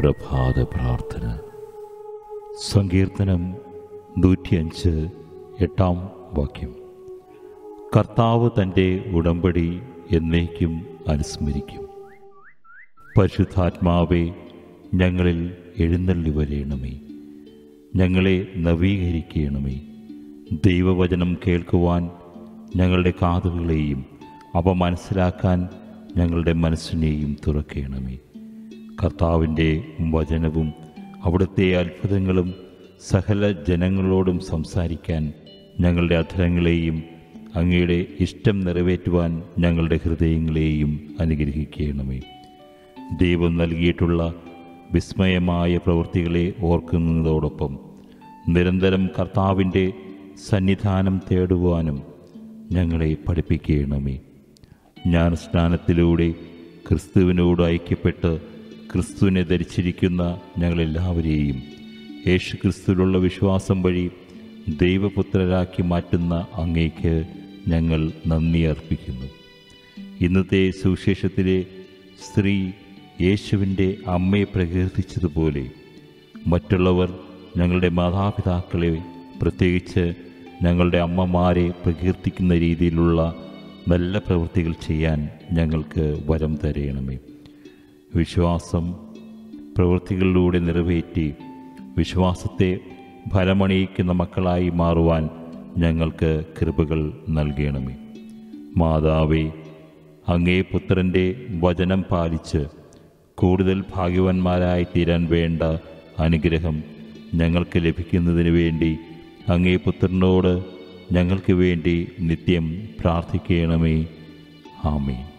പ്രഭാത പ്രാർത്ഥന സങ്കീർത്തനം നൂറ്റിയഞ്ച് എട്ടാം വാക്യം കർത്താവ് തൻ്റെ ഉടമ്പടി എന്നേക്കും അനുസ്മരിക്കും പരിശുദ്ധാത്മാവെ ഞങ്ങളിൽ എഴുന്നള്ളി വരേണമേ ഞങ്ങളെ നവീകരിക്കണമേ ദൈവവചനം കേൾക്കുവാൻ ഞങ്ങളുടെ കാതുകളെയും അവ മനസ്സിലാക്കാൻ ഞങ്ങളുടെ മനസ്സിനെയും തുറക്കണമേ കർത്താവിൻ്റെ വചനവും അവിടുത്തെ അത്ഭുതങ്ങളും സകല ജനങ്ങളോടും സംസാരിക്കാൻ ഞങ്ങളുടെ അധരങ്ങളെയും അങ്ങയുടെ ഇഷ്ടം നിറവേറ്റുവാൻ ഞങ്ങളുടെ ഹൃദയങ്ങളെയും അനുഗ്രഹിക്കണമേ ദൈവം നൽകിയിട്ടുള്ള വിസ്മയമായ പ്രവൃത്തികളെ ഓർക്കുന്നതോടൊപ്പം നിരന്തരം കർത്താവിൻ്റെ സന്നിധാനം തേടുവാനും ഞങ്ങളെ പഠിപ്പിക്കണമേ ജ്ഞാനസ്നാനത്തിലൂടെ ക്രിസ്തുവിനോട് ഐക്യപ്പെട്ട് ക്രിസ്തുവിനെ ധരിച്ചിരിക്കുന്ന ഞങ്ങളെല്ലാവരെയും യേശു ക്രിസ്തുവിലുള്ള വിശ്വാസം വഴി ദൈവപുത്രരാക്കി മാറ്റുന്ന അങ്ങേക്ക് ഞങ്ങൾ നന്ദി അർപ്പിക്കുന്നു ഇന്നത്തെ സുവിശേഷത്തിലെ സ്ത്രീ യേശുവിൻ്റെ അമ്മയെ പ്രകീർത്തിച്ചതുപോലെ മറ്റുള്ളവർ ഞങ്ങളുടെ മാതാപിതാക്കളെ പ്രത്യേകിച്ച് ഞങ്ങളുടെ അമ്മമാരെ പ്രകീർത്തിക്കുന്ന രീതിയിലുള്ള നല്ല പ്രവൃത്തികൾ ചെയ്യാൻ ഞങ്ങൾക്ക് വരം തരയണമേ വിശ്വാസം പ്രവൃത്തികളിലൂടെ നിറവേറ്റി വിശ്വാസത്തെ ഫലമണിയിക്കുന്ന മക്കളായി മാറുവാൻ ഞങ്ങൾക്ക് കൃപകൾ നൽകണമേ മാതാവേ അങ്ങേ പുത്രൻ്റെ വചനം പാലിച്ച് കൂടുതൽ ഭാഗ്യവാന്മാരായി തീരാൻ വേണ്ട അനുഗ്രഹം ഞങ്ങൾക്ക് ലഭിക്കുന്നതിന് വേണ്ടി അങ്ങേ പുത്രനോട് ഞങ്ങൾക്ക് വേണ്ടി നിത്യം പ്രാർത്ഥിക്കണമേ ആമേൻ